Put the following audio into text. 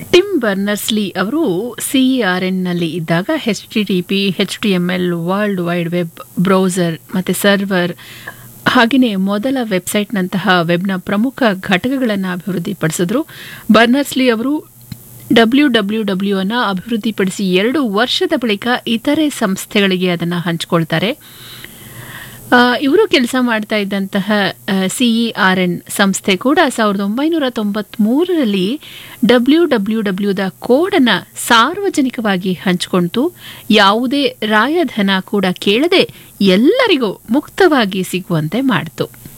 Tim Berners-Lee ಅವರು ಸಿಇಆರ್ಎನ್ನಲ್ಲಿ ಇದ್ದಾಗ H T T P H T M L world wide web browser ಮತ್ತು server ಹಾಗೆಯೇ ಮೊದಲ ವೆಬ್ಸೈಟ್ನಂತಹ ವೆಬ್ನ ಪ್ರಮುಖ ಘಟಕಗಳನ್ನು ಅಭಿವೃದ್ಧಿಪಡಿಸಿದ್ರು ಬರ್ನರ್ಸ್ಲಿ ಅವರು ಡಬ್ಲ್ಯೂ ಡಬ್ಲ್ಯೂ ಡಬ್ಲ್ಯೂ ಅನ್ನು ಅಭಿವೃದ್ಧಿಪಡಿಸಿ ಎರಡು ವರ್ಷದ ಬಳಿಕ ಇತರೆ ಸಂಸ್ಥೆಗಳಿಗೆ ಅದನ್ನು ಹಂಚಿಕೊಳ್ತಾರೆ ಇವರು ಕೆಲಸ ಮಾಡ್ತಾ ಇದ್ದಂತಹ ಸಿಇಆರ್ ಎನ್ ಸಂಸ್ಥೆ ಕೂಡ ಸಾವಿರದ ಒಂಬೈನೂರ ತೊಂಬತ್ಮೂರರಲ್ಲಿ ಡಬ್ಲ್ಯೂ ಡಬ್ಲ್ಯೂ ಡಬ್ಲ್ಯೂದ ಕೋಡನ್ನು ಸಾರ್ವಜನಿಕವಾಗಿ ಹಂಚಿಕೊಂಡು ಯಾವುದೇ ರಾಯಧನ ಕೂಡ ಕೇಳದೆ ಎಲ್ಲರಿಗೂ ಮುಕ್ತವಾಗಿ ಸಿಗುವಂತೆ ಮಾಡಿತು